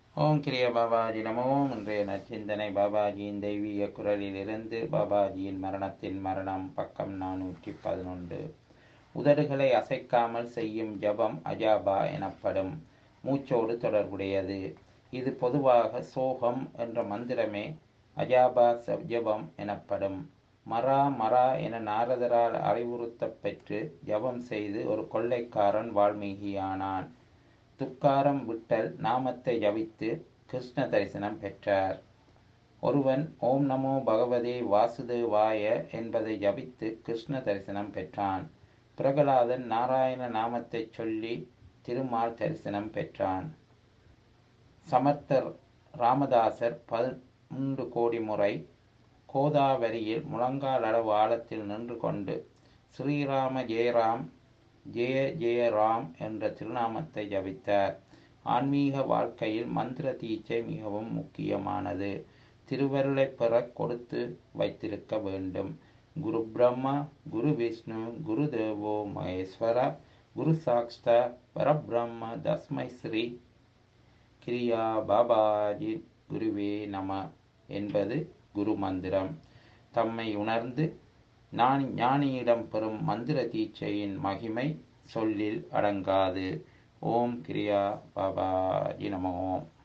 ஓம் கிரிய பாபாஜி நமோ இன்றைய நச்சிந்தனை பாபாஜியின் தெய்வீக குரலிலிருந்து பாபாஜியின் மரணத்தின் மரணம் பக்கம் நானூற்றி பதினொன்று உதடுகளை அசைக்காமல் செய்யும் ஜபம் அஜாபா எனப்படும் மூச்சோடு தொடர்புடையது இது பொதுவாக சோகம் என்ற மந்திரமே அஜாபா ச- ஜபம் எனப்படும் மரா மரா என நாரதரால் அறிவுறுத்தப் பெற்று ஜபம் செய்து ஒரு கொள்ளைக்காரன் வால்மீகியானான் துக்காரம் விட்டல் நாமத்தை ஜபித்து கிருஷ்ண தரிசனம் பெற்றார் ஒருவன் ஓம் நமோ பகவதே வாசுதேவாய என்பதை ஜபித்து கிருஷ்ண தரிசனம் பெற்றான் பிரகலாதன் நாராயண நாமத்தைச் சொல்லி திருமால் தரிசனம் பெற்றான் சமர்த்தர் ராமதாசர் பதிமூன்று கோடி முறை கோதாவரியில் முழங்கால் அளவு ஆழத்தில் நின்று கொண்டு ஸ்ரீராம ஜெயராம் ஜெய ஜெயராம் என்ற திருநாமத்தை ஜபித்தார் ஆன்மீக வாழ்க்கையில் மந்திர தீட்சை மிகவும் முக்கியமானது திருவருளை பெற கொடுத்து வைத்திருக்க வேண்டும் குரு பிரம்மா குரு விஷ்ணு குரு தேவோ மகேஸ்வர குரு சாக்ஷ்தா பரபிரம்ம தஸ்மை ஸ்ரீ கிரியா பாபாஜி குருவே நம என்பது குரு மந்திரம் தம்மை உணர்ந்து நான் ஞானியிடம் பெறும் மந்திர தீட்சையின் மகிமை சொல்லில் அடங்காது ஓம் கிரியா பாபாஜி நம ஓம்